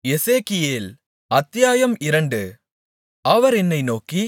எசேக்கியேல் அத்தியாயம் இரண்டு அவர் என்னை நோக்கி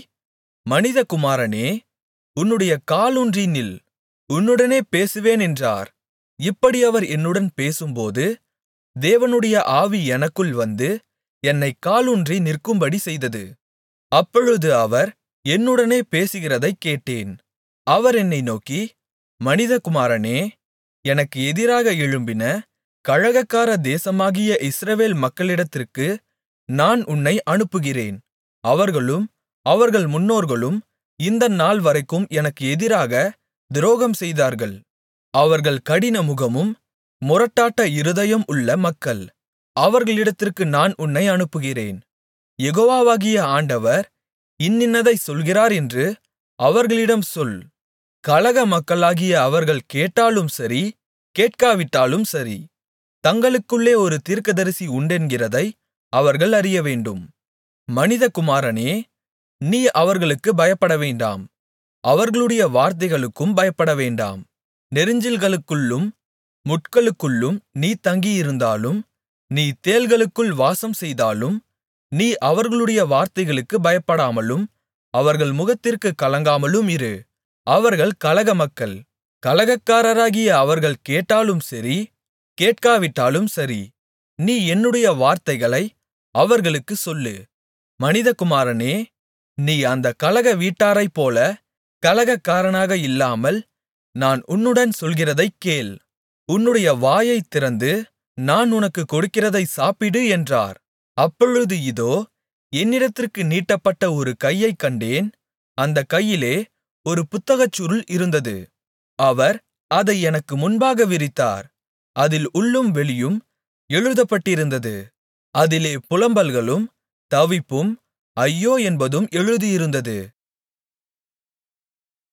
மனிதகுமாரனே உன்னுடைய காலூன்றி நில் உன்னுடனே பேசுவேன் என்றார் இப்படி அவர் என்னுடன் பேசும்போது தேவனுடைய ஆவி எனக்குள் வந்து என்னைக் காலூன்றி நிற்கும்படி செய்தது அப்பொழுது அவர் என்னுடனே பேசுகிறதைக் கேட்டேன் அவர் என்னை நோக்கி மனிதகுமாரனே எனக்கு எதிராக எழும்பின கலகக்கார தேசமாகிய இஸ்ரவேல் மக்களிடத்திற்கு நான் உன்னை அனுப்புகிறேன் அவர்களும் அவர்கள் முன்னோர்களும் இந்த நாள்வரைக்கும் எனக்கு எதிராக துரோகம் செய்தார்கள் அவர்கள் கடினமுகமும் முரட்டாட்ட இருதயம் உள்ள மக்கள் அவர்களிடத்திற்கு நான் உன்னை அனுப்புகிறேன் யெகோவாகிய ஆண்டவர் இன்னின்னதைச் சொல்கிறார் என்று அவர்களிடம் சொல் கலக மக்களாகிய அவர்கள் கேட்டாலும் சரி கேட்காவிட்டாலும் சரி தங்களுக்குள்ளே ஒரு தீர்க்கதரிசி உண்டென்கிறதை அவர்கள் அறியவேண்டும் மனிதகுமாரனே நீ அவர்களுக்குப் பயப்படவேண்டாம் அவர்களுடைய வார்த்தைகளுக்கும் பயப்படவேண்டாம் நெரிஞ்சில்களுக்குள்ளும் முட்களுக்குள்ளும் நீ தங்கியிருந்தாலும் நீ தேள்களுக்குள் வாசம்செய்தாலும் நீ அவர்களுடைய வார்த்தைகளுக்குப் பயப்படாமலும் அவர்கள் முகத்திற்குக் கலங்காமலும் இரு அவர்கள் கலக மக்கள் கலகக்காரராகிய அவர்கள் கேட்டாலும் சரி கேட்காவிட்டாலும் சரி நீ என்னுடைய வார்த்தைகளை அவர்களுக்குச் சொல்லு மனிதகுமாரனே நீ அந்தக் கலக வீட்டாரைப்போல கலகக்காரனாக இல்லாமல் நான் உன்னுடன் சொல்கிறதைக் கேள் உன்னுடைய வாயைத் திறந்து நான் உனக்குக் கொடுக்கிறதைச் சாப்பிடு என்றார் அப்பொழுது இதோ என்னிடத்திற்கு நீட்டப்பட்ட ஒரு கையைக் கண்டேன் அந்தக் கையிலே ஒரு புத்தகச் சுருள் இருந்தது அவர் அதை எனக்கு முன்பாக விரித்தார் அதில் உள்ளும் வெளியும் எழுதப்பட்டிருந்தது அதிலே புலம்பல்களும் தவிப்பும் ஐயோ என்பதும் எழுதியிருந்தது